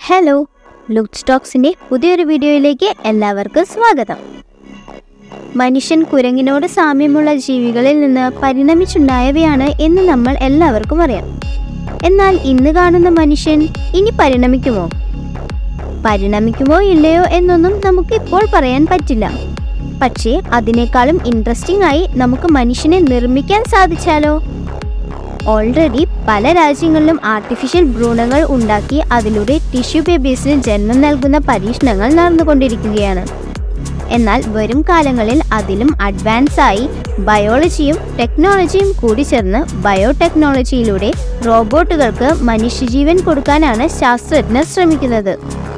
hello look സ്റ്റോക്സിൻ്റെ പുതിയൊരു വീഡിയോയിലേക്ക് എല്ലാവർക്കും സ്വാഗതം മനുഷ്യൻ കുരങ്ങിനോട് സാമ്യമുള്ള ജീവികളിൽ നിന്ന് പരിണമിച്ചുണ്ടായവയാണ് എന്ന് നമ്മൾ എല്ലാവർക്കും അറിയാം എന്നാൽ ഇന്ന് കാണുന്ന മനുഷ്യൻ ഇനി പരിണമിക്കുമോ പരിണമിക്കുമോ ഇല്ലയോ എന്നൊന്നും നമുക്ക് ഇപ്പോൾ പറയാൻ പറ്റില്ല പക്ഷേ അതിനേക്കാളും ഇൻട്രസ്റ്റിംഗ് ആയി നമുക്ക് മനുഷ്യനെ നിർമ്മിക്കാൻ സാധിച്ചാലോ ഓൾറെഡി പല രാജ്യങ്ങളിലും ആർട്ടിഫിഷ്യൽ ഭ്രൂണങ്ങൾ ഉണ്ടാക്കി അതിലൂടെ ടിഷ്യൂ ബേബീസിന് ജന്മം നൽകുന്ന പരീക്ഷണങ്ങൾ നടന്നുകൊണ്ടിരിക്കുകയാണ് എന്നാൽ വരും കാലങ്ങളിൽ അതിലും അഡ്വാൻസ് ആയി ബയോളജിയും ടെക്നോളജിയും കൂടി ചേർന്ന് ബയോടെക്നോളജിയിലൂടെ റോബോട്ടുകൾക്ക് മനുഷ്യജീവൻ കൊടുക്കാനാണ് ശാസ്ത്രജ്ഞർ ശ്രമിക്കുന്നത്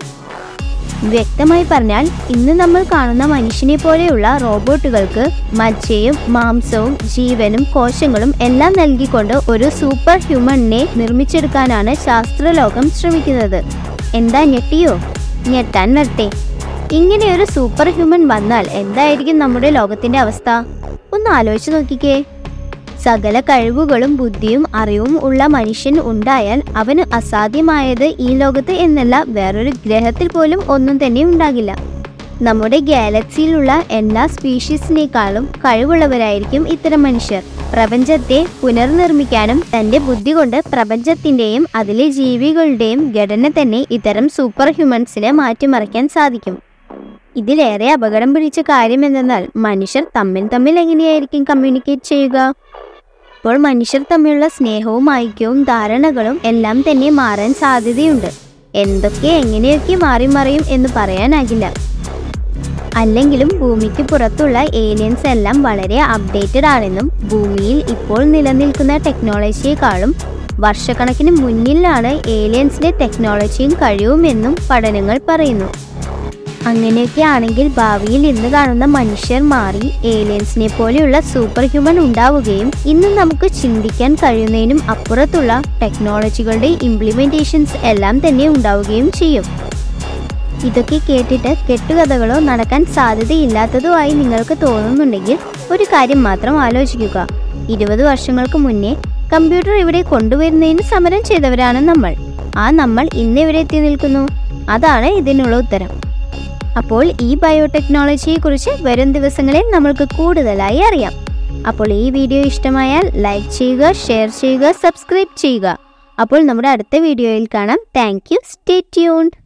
വ്യക്തമായി പറഞ്ഞാൽ ഇന്ന് നമ്മൾ കാണുന്ന മനുഷ്യനെ പോലെയുള്ള റോബോട്ടുകൾക്ക് മജ്ജയും മാംസവും ജീവനും കോശങ്ങളും എല്ലാം നൽകിക്കൊണ്ട് ഒരു സൂപ്പർ ഹ്യൂമണിനെ നിർമ്മിച്ചെടുക്കാനാണ് ശാസ്ത്രലോകം ശ്രമിക്കുന്നത് എന്താ ഞെട്ടിയോ ഞെട്ടാൻ വരട്ടെ ഇങ്ങനെയൊരു സൂപ്പർ ഹ്യൂമൻ വന്നാൽ എന്തായിരിക്കും നമ്മുടെ ലോകത്തിന്റെ അവസ്ഥ ഒന്ന് ആലോചിച്ച് നോക്കിക്കേ സകല കഴിവുകളും ബുദ്ധിയും അറിവും ഉള്ള മനുഷ്യൻ ഉണ്ടായാൽ അവന് അസാധ്യമായത് ഈ ലോകത്ത് എന്നല്ല വേറൊരു ഗ്രഹത്തിൽ പോലും ഒന്നും തന്നെ ഉണ്ടാകില്ല നമ്മുടെ ഗാലക്സിയിലുള്ള എല്ലാ സ്പീഷീസിനേക്കാളും കഴിവുള്ളവരായിരിക്കും ഇത്തരം മനുഷ്യർ പ്രപഞ്ചത്തെ പുനർനിർമ്മിക്കാനും തന്റെ ബുദ്ധി കൊണ്ട് പ്രപഞ്ചത്തിന്റെയും അതിലെ ജീവികളുടെയും ഘടന തന്നെ ഇത്തരം സൂപ്പർ ഹ്യൂമൻസിനെ മാറ്റിമറിക്കാൻ സാധിക്കും ഇതിലേറെ അപകടം പിടിച്ച കാര്യം എന്തെന്നാൽ മനുഷ്യർ തമ്മിൽ തമ്മിൽ എങ്ങനെയായിരിക്കും കമ്മ്യൂണിക്കേറ്റ് ചെയ്യുക അപ്പോൾ മനുഷ്യർ തമ്മിലുള്ള സ്നേഹവും ഐക്യവും ധാരണകളും എല്ലാം തന്നെ മാറാൻ സാധ്യതയുണ്ട് എന്തൊക്കെ എങ്ങനെയൊക്കെ മാറി മറിയും എന്ന് പറയാനാകില്ല അല്ലെങ്കിലും ഭൂമിക്ക് പുറത്തുള്ള ഏലിയൻസ് എല്ലാം വളരെ അപ്ഡേറ്റഡ് ആണെന്നും ഭൂമിയിൽ ഇപ്പോൾ നിലനിൽക്കുന്ന ടെക്നോളജിയെക്കാളും വർഷക്കണക്കിന് മുന്നിലാണ് ഏലിയൻസിന്റെ ടെക്നോളജിയും കഴിവുമെന്നും പഠനങ്ങൾ പറയുന്നു അങ്ങനെയൊക്കെ ആണെങ്കിൽ ഭാവിയിൽ ഇന്ന് കാണുന്ന മനുഷ്യർ മാറി ഏലിയൻസിനെ പോലെയുള്ള സൂപ്പർ ഹ്യൂമൻ ഉണ്ടാവുകയും ഇന്ന് നമുക്ക് ചിന്തിക്കാൻ കഴിയുന്നതിനും അപ്പുറത്തുള്ള ടെക്നോളജികളുടെ ഇംപ്ലിമെന്റേഷൻസ് എല്ലാം തന്നെ ഉണ്ടാവുകയും ചെയ്യും ഇതൊക്കെ കേട്ടിട്ട് കെട്ടുകഥകളോ നടക്കാൻ സാധ്യതയില്ലാത്തതോ ആയി നിങ്ങൾക്ക് തോന്നുന്നുണ്ടെങ്കിൽ ഒരു കാര്യം മാത്രം ആലോചിക്കുക ഇരുപത് വർഷങ്ങൾക്ക് മുന്നേ കമ്പ്യൂട്ടർ ഇവിടെ കൊണ്ടുവരുന്നതിന് സമരം ചെയ്തവരാണ് നമ്മൾ ആ നമ്മൾ ഇന്ന് എവിടെ എത്തി നിൽക്കുന്നു അതാണ് ഇതിനുള്ള ഉത്തരം അപ്പോൾ ഈ ബയോടെക്നോളജിയെക്കുറിച്ച് വരും ദിവസങ്ങളിൽ നമ്മൾക്ക് കൂടുതലായി അറിയാം അപ്പോൾ ഈ വീഡിയോ ഇഷ്ടമായാൽ ലൈക്ക് ചെയ്യുക ഷെയർ ചെയ്യുക സബ്സ്ക്രൈബ് ചെയ്യുക അപ്പോൾ നമ്മുടെ അടുത്ത വീഡിയോയിൽ കാണാം താങ്ക് യു സ്റ്റേ ട്യൂൺഡ്